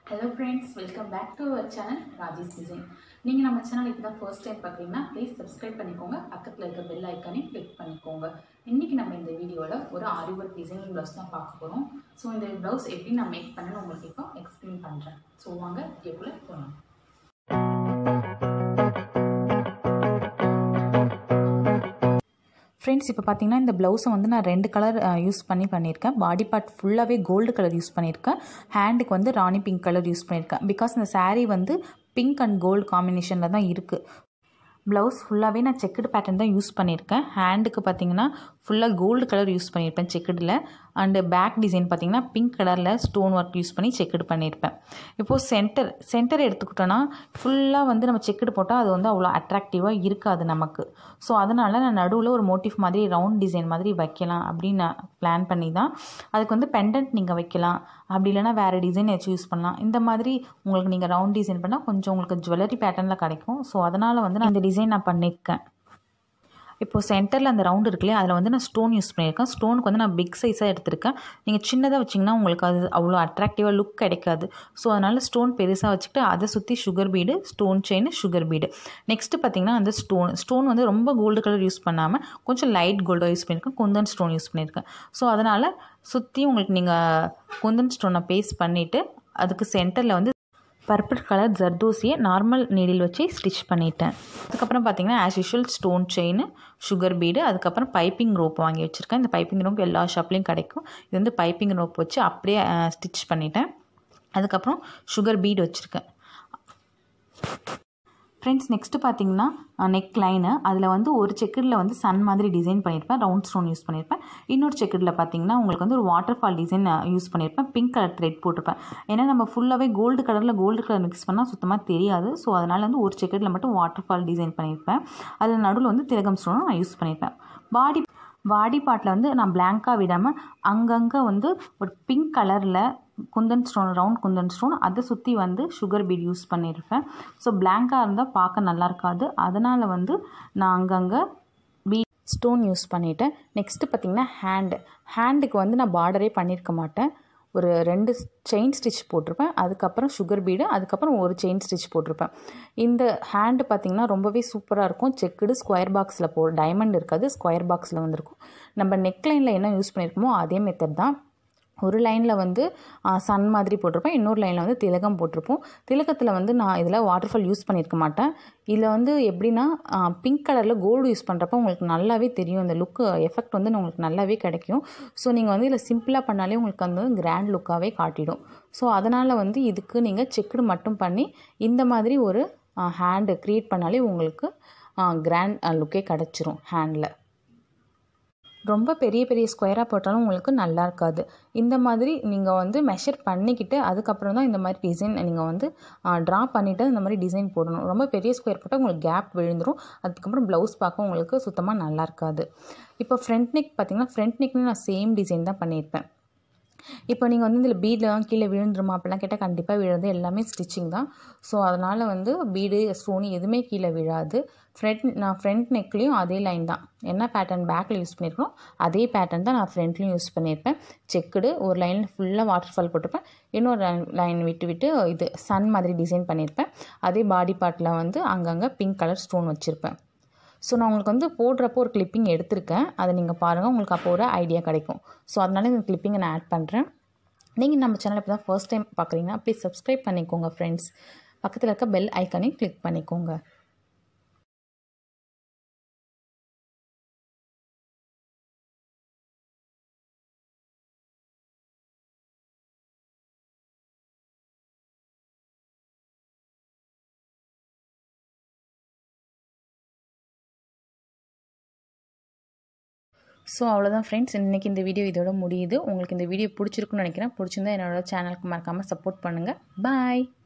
hello friends welcome back to our channel Rajesh design நீங்கள் நம்ம channel இப்போ தான் ஃபர்ஸ்ட் டைம் பார்க்குறீங்கன்னா ப்ளீஸ் சப்ஸ்கிரைப் பண்ணிக்கோங்க பக்கத்தில் இருக்க பெல் ஐக்கானையும் கிளிக் பண்ணிக்கோங்க இன்றைக்கி நம்ம இந்த வீடியோவில் ஒரு ஆரி ஒர்க் டிசைனிங் ப்ளவுஸ் தான் பார்க்க போகிறோம் ஸோ இந்த ப்ளவுஸ் எப்படி நான் மேக் பண்ணேன்னு உங்களுக்கு இப்போ எக்ஸ்பிளைன் பண்ணுறேன் ஸோ வாங்க வீடியோக்குள்ளே போகலாம் ஃப்ரெண்ட்ஸ் இப்போ பார்த்தீங்கன்னா இந்த ப்ளவுஸை வந்து நான் ரெண்டு கலர் யூஸ் பண்ணி பண்ணியிருக்கேன் பாடி பார்ட் ஃபுல்லாகவே கோல்டு கலர் யூஸ் பண்ணியிருக்கேன் ஹேண்டுக்கு வந்து ராணி பிங்க் கலர் யூஸ் பண்ணியிருக்கேன் பிகாஸ் இந்த saree வந்து பிங்க் அண்ட் கோல்டு காம்பினேஷனில் தான் இருக்குது ப்ளவுஸ் ஃபுல்லாகவே நான் செக்குடு பேட்டர்ன் தான் யூஸ் பண்ணியிருக்கேன் ஹேண்டுக்கு பார்த்தீங்கன்னா ஃபுல்லாக கோல்டு கலர் யூஸ் பண்ணியிருப்பேன் செக்குடில் அண்டு பேக் டிசைன் பார்த்தீங்கன்னா பிங்க் கலரில் ஸ்டோன் ஒர்க் யூஸ் பண்ணி செக்குடு பண்ணியிருப்பேன் இப்போது சென்டர் சென்டர் எடுத்துக்கிட்டோன்னா ஃபுல்லாக வந்து நம்ம செக்குடு போட்டால் அது வந்து அவ்வளோ அட்ராக்டிவாக இருக்காது நமக்கு ஸோ அதனால் நான் நடுவில் ஒரு மோட்டிவ் மாதிரி ரவுண்ட் டிசைன் மாதிரி வைக்கலாம் அப்படின்னு நான் பிளான் பண்ணி தான் அதுக்கு வந்து பெண்டன்ட் நீங்கள் வைக்கலாம் அப்படி இல்லைனா வேறு டிசைன் ஏதாச்சும் யூஸ் பண்ணலாம் இந்த மாதிரி உங்களுக்கு நீங்கள் ரவுண்ட் டிசைன் பண்ணால் கொஞ்சம் உங்களுக்கு ஜுவல்லரி பேட்டர்னில் கிடைக்கும் ஸோ அதனால் வந்து நான் இந்த டிசைன் நான் பண்ணியிருக்கேன் இப்போது சென்டரில் அந்த ரவுண்டு இருக்குல்லையே அதில் வந்து நான் ஸ்டோன் யூஸ் பண்ணியிருக்கேன் ஸ்டோனுக்கு வந்து நான் பிக் சைஸாக எடுத்திருக்கேன் நீங்கள் சின்னதாக வச்சிங்கன்னா உங்களுக்கு அது அவ்வளோ அட்ராக்டிவாக லுக் கிடைக்காது ஸோ அதனால் ஸ்டோன் பெருசாக வச்சுக்கிட்டு அதை சுற்றி sugar bead stone chain sugar bead next பார்த்தீங்கன்னா அந்த ஸ்டோன் ஸ்டோன் வந்து ரொம்ப கோல்டு கலர் யூஸ் பண்ணாமல் கொஞ்சம் லைட் கோல்டாக யூஸ் பண்ணியிருக்கேன் குந்தன் ஸ்டோன் யூஸ் பண்ணியிருக்கேன் ஸோ அதனால் சுற்றி உங்களுக்கு நீங்கள் குந்தன் ஸ்டோனை பேஸ்ட் பண்ணிவிட்டு அதுக்கு சென்டரில் வந்து பர்பிள் கலர் ஜர்தோசியை நார்மல் நீடில் வச்சு ஸ்டிச் பண்ணிட்டேன் அதுக்கப்புறம் பார்த்தீங்கன்னா as usual stone chain sugar bead அதுக்கப்புறம் பைப்பிங் ரோப் வாங்கி வச்சுருக்கேன் இந்த பைப்பிங் ரோப் எல்லா ஷாப்லேயும் கிடைக்கும் இது வந்து பைப்பிங் ரோப் வச்சு அப்படியே ஸ்டிச் பண்ணிட்டேன் அதுக்கப்புறம் சுகர் பீடு வச்சுருக்கேன் ஃப்ரெண்ட்ஸ் நெக்ஸ்ட்டு பார்த்தீங்கன்னா நெக் லைனு அதில் வந்து ஒரு செக்கடில் வந்து சன் மாதிரி டிசைன் பண்ணியிருப்பேன் ரவுண்ட் ஸ்டோன் யூஸ் பண்ணியிருப்பேன் இன்னொரு செக்கடில் பார்த்தீங்கன்னா உங்களுக்கு வந்து ஒரு வாட்டர் ஃபால் டிசைன் யூஸ் பண்ணியிருப்பேன் பிங்க் கலர் த்ரெட் போட்டிருப்பேன் ஏன்னா நம்ம ஃபுல்லாகவே கோல்டு கலரில் கோல்டு கலர் மிக்ஸ் பண்ணால் சுத்தமாக தெரியாது ஸோ அதனால் வந்து ஒரு செக்கடில் மட்டும் வாட்டர் ஃபால் டிசைன் பண்ணியிருப்பேன் அதில் நடுவில் வந்து திலகம் ஸ்டோனும் நான் யூஸ் பண்ணியிருப்பேன் பாடி பாடி பார்ட்டில் வந்து நான் பிளாங்காக விடாமல் அங்கங்கே வந்து ஒரு பிங்க் கலரில் kundan stone round kundan stone அதை சுற்றி வந்து சுகர் பீட் யூஸ் பண்ணியிருப்பேன் ஸோ பிளாங்காக இருந்தால் பார்க்க நல்லா இருக்காது அதனால் வந்து நான் அங்கங்கே பீட் ஸ்டோன் யூஸ் பண்ணிட்டேன் நெக்ஸ்ட்டு பார்த்திங்கன்னா ஹேண்டு ஹேண்டுக்கு வந்து நான் பார்டரே பண்ணியிருக்க மாட்டேன் ஒரு ரெண்டு செயின் ஸ்டிச் போட்டிருப்பேன் அதுக்கப்புறம் சுகர் பீடு அதுக்கப்புறம் ஒரு செயின் ஸ்டிச் போட்டிருப்பேன் இந்த ஹேண்டு பார்த்திங்கன்னா ரொம்பவே சூப்பராக இருக்கும் செக்குடு ஸ்கொயர் பாக்ஸில் போ டைமண்ட் இருக்காது ஸ்கொயர் பாக்ஸில் வந்திருக்கும் நம்ம நெக்லைனில் என்ன யூஸ் பண்ணியிருக்கோமோ அதே மெத்தட் தான் ஒரு லைனில் வந்து சன் மாதிரி போட்டிருப்பேன் இன்னொரு லைனில் வந்து திலகம் போட்டிருப்போம் திலகத்தில் வந்து நான் இதில் வாட்டர்ஃபால் யூஸ் பண்ணியிருக்க மாட்டேன் இதில் வந்து எப்படின்னா பிங்க் கலரில் கோல்டு யூஸ் பண்ணுறப்ப உங்களுக்கு நல்லாவே தெரியும் இந்த லுக்கு எஃபெக்ட் வந்து உங்களுக்கு நல்லாவே கிடைக்கும் ஸோ நீங்கள் வந்து இதில் சிம்பிளாக பண்ணாலே உங்களுக்கு வந்து கிராண்ட் லுக்காகவே காட்டிடும் ஸோ அதனால் வந்து இதுக்கு நீங்கள் செக்குடு மட்டும் பண்ணி இந்த மாதிரி ஒரு ஹேண்டு க்ரியேட் பண்ணாலே உங்களுக்கு கிராண்ட் லுக்கே கிடச்சிரும் ஹேண்டில் ரொம்ப பெரிய பெரிய ஸ்கொயராக போட்டாலும் உங்களுக்கு நல்லா இருக்காது இந்த மாதிரி நீங்கள் வந்து மெஷர் பண்ணிக்கிட்டு அதுக்கப்புறம் தான் இந்த மாதிரி டிசைன் நீங்கள் வந்து ட்ரா பண்ணிவிட்டு இந்த மாதிரி டிசைன் போடணும் ரொம்ப பெரிய ஸ்கொயர் போட்டால் உங்களுக்கு கேப் விழுந்துடும் அதுக்கப்புறம் ப்ளவுஸ் பார்க்க உங்களுக்கு சுத்தமாக நல்லா இருக்காது இப்போ ஃப்ரண்ட் நெக் பார்த்திங்கன்னா ஃப்ரண்ட் நெக்னு நான் சேம் டிசைன் தான் பண்ணியிருப்பேன் இப்போ நீங்கள் வந்து இதில் பீடெலாம் கீழே விழுந்துருமா அப்படிலாம் கேட்டால் கண்டிப்பாக விழுது எல்லாமே ஸ்டிச்சிங் தான் ஸோ அதனால் வந்து பீடு ஸ்டோனு எதுவுமே கீழே விழாது ஃப்ரண்ட் நான் ஃப்ரண்ட் நெக்லேயும் அதே லைன் தான் என்ன பேட்டர்ன் பேக்கில் யூஸ் பண்ணியிருக்கோம் அதே பேட்டர்ன் தான் நான் ஃப்ரண்ட்லேயும் யூஸ் பண்ணியிருப்பேன் செக்குடு ஒரு லைனில் ஃபுல்லாக வாட்டர் ஃபால் போட்டிருப்பேன் இன்னொரு லைன் விட்டு விட்டு இது சன் மாதிரி டிசைன் பண்ணியிருப்பேன் அதே பாடி பார்ட்டில் வந்து அங்கங்கே பிங்க் கலர் ஸ்டோன் வச்சுருப்பேன் ஸோ நான் உங்களுக்கு வந்து போடுறப்போ ஒரு கிளிப்பிங் எடுத்திருக்கேன் அதை நீங்கள் பாருங்கள் உங்களுக்கு அப்போ ஒரு ஐடியா கிடைக்கும் ஸோ அதனால இந்த கிளிப்பிங்கை நான் ஆட் பண்ணுறேன் நீங்கள் நம்ம சேனல் இப்போ தான் ஃபர்ஸ்ட் டைம் பார்க்குறீங்கன்னா ப்ளீஸ் சப்ஸ்கிரைப் பண்ணிக்கோங்க ஃப்ரெண்ட்ஸ் பக்கத்தில் இருக்க பெல் ஐக்கானையும் கிளிக் பண்ணிக்கோங்க ஸோ அவ்வளோதான் ஃப்ரெண்ட்ஸ் இன்றைக்கி இந்த வீடியோ இதோட முடியுது உங்களுக்கு இந்த வீடியோ பிடிச்சிருக்குன்னு நினைக்கிறேன் பிடிச்சிருந்தா என்னோடய சேனலுக்கு மறக்காமல் சப்போர்ட் பண்ணுங்கள் பாய்